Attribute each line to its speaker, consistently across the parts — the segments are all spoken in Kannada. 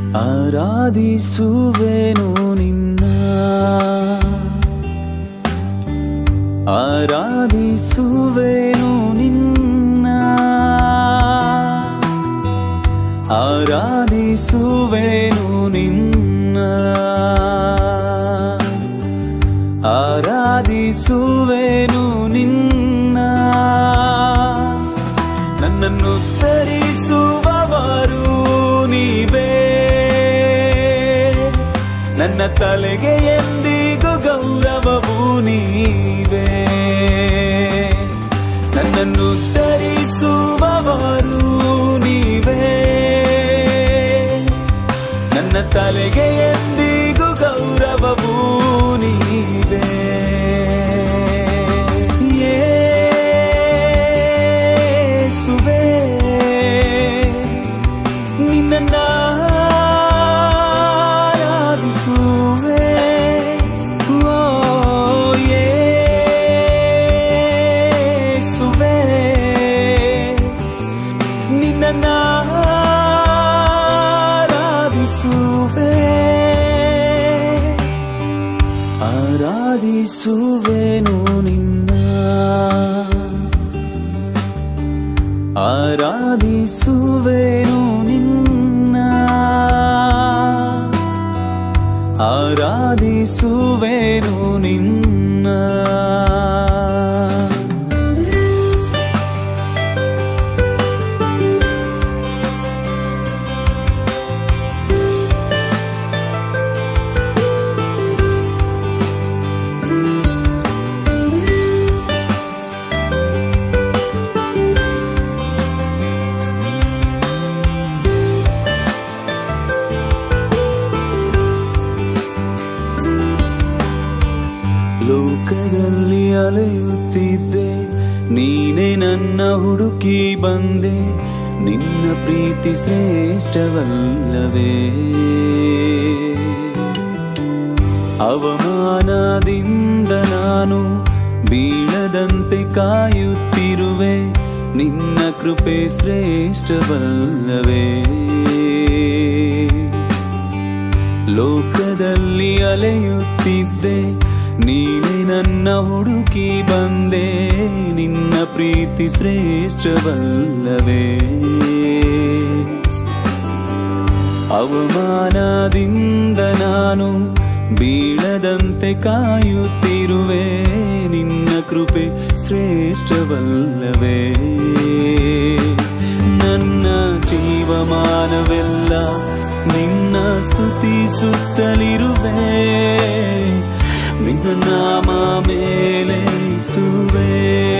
Speaker 1: ಆರಾಧಿಸುವೆನು ನಿನ್ನ ಆರಾಧಿಸುವೆನು ನಿನ್ನ ಆರಾಧಿಸುವೆನು ನಿನ್ನ ಆರಾಧಿಸುವೆನು ನಿನ್ನ ನನ್ನನ್ನು ಧರಿಸುವವರು ನೀವೇ ನನ್ನ ತಲೆಗೆ ಎಂದಿಗೂ ಗೌರವವು ನೀವೇ ನನ್ನನ್ನು ಧರಿಸುವವರು ನೀವೇ ನನ್ನ ತಲೆಗೆ ಎಂದಿಗೂ ಗೌರವವು ನೀವೇ ಯೇಸುವೇ ನಿನ್ನ ಆರಾಧಿಸುವೆ ಓ ಯೇಸುವೇ ನಿನ್ನ ಆರಾಧಿಸುವೆ ಆರಾಧಿಸುವೆನು ನಿನ್ನ ಆರಾಧಿಸುವೆನು ನಿನ್ನ ಆರಾಧಿಸುವೆನು ನಿನ್ನ ಲೋಕದಲ್ಲಿ ಅಲೆಯುತ್ತಿದ್ದೆ ನೀನೇ ನನ್ನ ಹುಡುಕಿ ಬಂದೆ ನಿನ್ನ ಪ್ರೀತಿ ಶ್ರೇಷ್ಠವಲ್ಲವೇ ಅವಮಾನದಿಂದ ನಾನು ಬೀಳದಂತೆ ಕಾಯುತ್ತಿರುವೆ ನಿನ್ನ ಕೃಪೆ ಶ್ರೇಷ್ಠವಲ್ಲವೇ ಲೋಕದಲ್ಲಿ ಅಲೆಯುತ್ತಿದ್ದೆ ನೀನೆ ನನ್ನ ಹುಡುಕಿ ಬಂದೆ ನಿನ್ನ ಪ್ರೀತಿ ಶ್ರೇಷ್ಠವಲ್ಲವೇ ಅವಮಾನದಿಂದ ನಾನು ಬೀಳದಂತೆ ಕಾಯುತ್ತಿರುವೆ ನಿನ್ನ ಕೃಪೆ ಶ್ರೇಷ್ಠವಲ್ಲವೇ ನನ್ನ ಜೀವಮಾನವೆಲ್ಲ ನಿನ್ನ ಸ್ತುತಿಸುತ್ತಲಿರುವೆ ನಿನ್ನ ನಾಮ ಮೇಲೆ ತುವೆ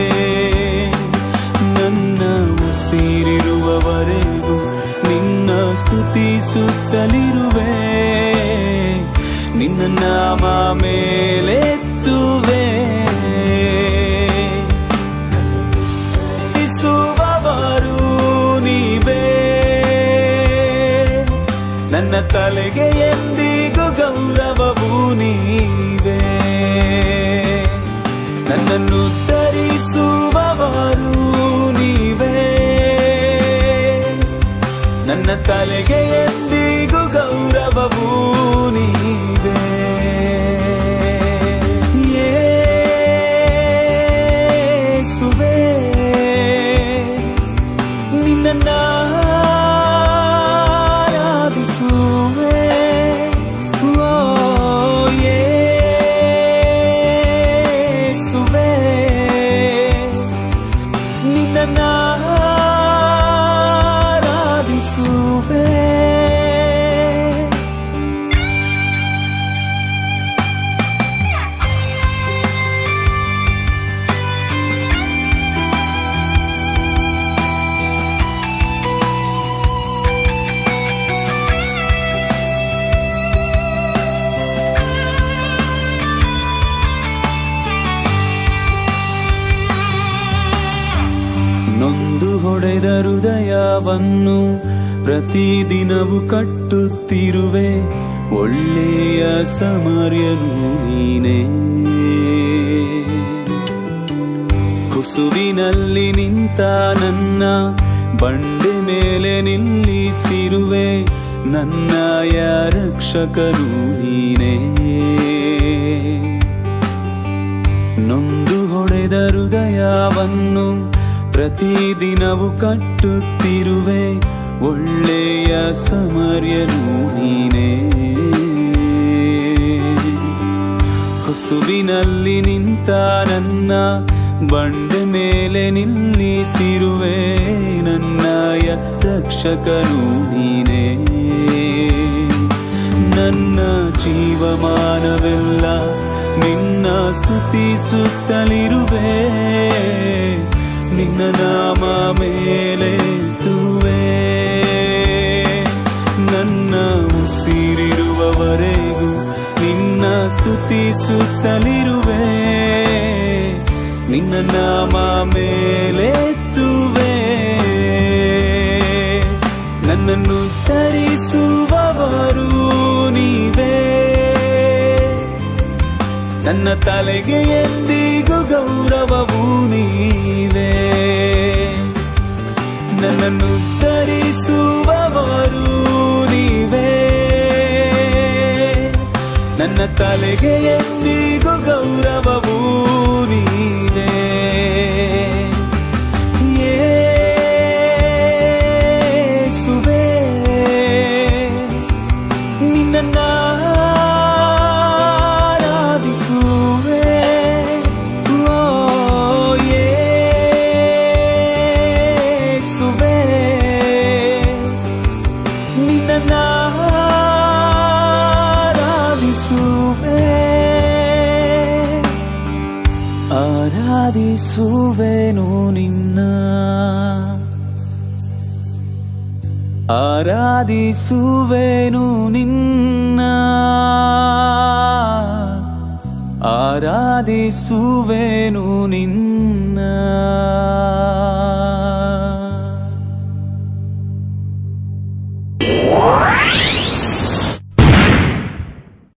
Speaker 1: ನನ್ನ ಉಸಿರಿರುವವರೆಗೂ ನಿನ್ನ ಸ್ತುತಿಸುತ್ತಲಿರುವೆ ನಿನ್ನ ನಾಮ ಮೇಲೆ ತುವೆ ಸ್ತುತಿಸುವವರು ನೀವೇ ನನ್ನ ತಲೆಗೆ ಎಂದಿಗೂ ಗೌರವವು ನೀವೇ ನನ್ನನ್ನು ಧರಿಸುವವರು ನೀವೇ ನನ್ನ ತಲೆಗೆ ಎಂದಿಗೂ ಗೌರವವು ನೀವೇ ಯೇಸುವೇ ನಿನ್ನ ಆರಾಧಿಸುವೆ ಓ ಯೇಸುವೇ ನಿನ್ನ ಆರಾಧಿಸುವೆ ನೊಂದು ಹೊಡೆದ ಹೃದಯವನ್ನು ಪ್ರತಿದಿನವು ಕಟ್ಟುತ್ತಿರುವೆ ಒಳ್ಳೆಯ ಸಮರ್ಯನು ನೀನೇ ಕುಸುವಿನಲ್ಲಿ ನಿಂತ ನನ್ನ ಬಂಡೆ ಮೇಲೆ ನಿಲ್ಲಿಸಿರುವೆ ನನ್ನಯ ರಕ್ಷಕನು ನೀನೇ ನೊಂದು ಹೊಡೆದ ಹೃದಯವನ್ನು ಪ್ರತಿದಿನವು ಕಟ್ಟುತ್ತಿರುವೆ ಒಳ್ಳೆಯ ಸಮರ್ಯನು ನೀನೇ ಹೊಸುವಿನಲ್ಲಿ ನಿಂತ ನನ್ನ ಬಂಡೆ ಮೇಲೆ ನಿಲ್ಲಿಸಿರುವೆ ನನ್ನಯ ರಕ್ಷಕನು ನೀನೇ ನನ್ನ ಜೀವಮಾನವೆಲ್ಲ ನಿನ್ನ ಸ್ತುತಿಸುತ್ತಲಿರುವೆ ನಿನ್ನ ನಾಮ ಮೇಲೆ ತುವೆ ನನ್ನ ಉಸಿರಿರುವವರೆಗೂ ನಿನ್ನ ಸ್ತುತಿಸುತ್ತಲಿರುವೆ ನಿನ್ನ ನಾಮ ಮೇಲೆ ತುವೆ ನನ್ನನ್ನು ತರಿಸುವವರು ನೀವೇ ನನ್ನ ತಲೆಗೆ ಎಂದಿಗೂ ಗೌರವವು ನೀವೇ ನನ್ನನ್ನು ಧರಿಸುವವರು ನೀವೇ ನನ್ನ ತಲೆಗೆ ಎಂದಿಗೂ ಗೌರವವು ನೀವೇ ಯೇಸುವೇ ನಿನ್ನ ಆರಾಧಿಸುವೆ ಓ ಯೇಸುವೇ ನಿನ್ನ ಆರಾಧಿಸುವೆ ಆರಾಧಿಸುವೆನು ನಿನ್ನ ಆರಾಧಿಸುವೆನು ನಿನ್ನ ಆರಾಧಿಸುವೆನು ನಿನ್ನ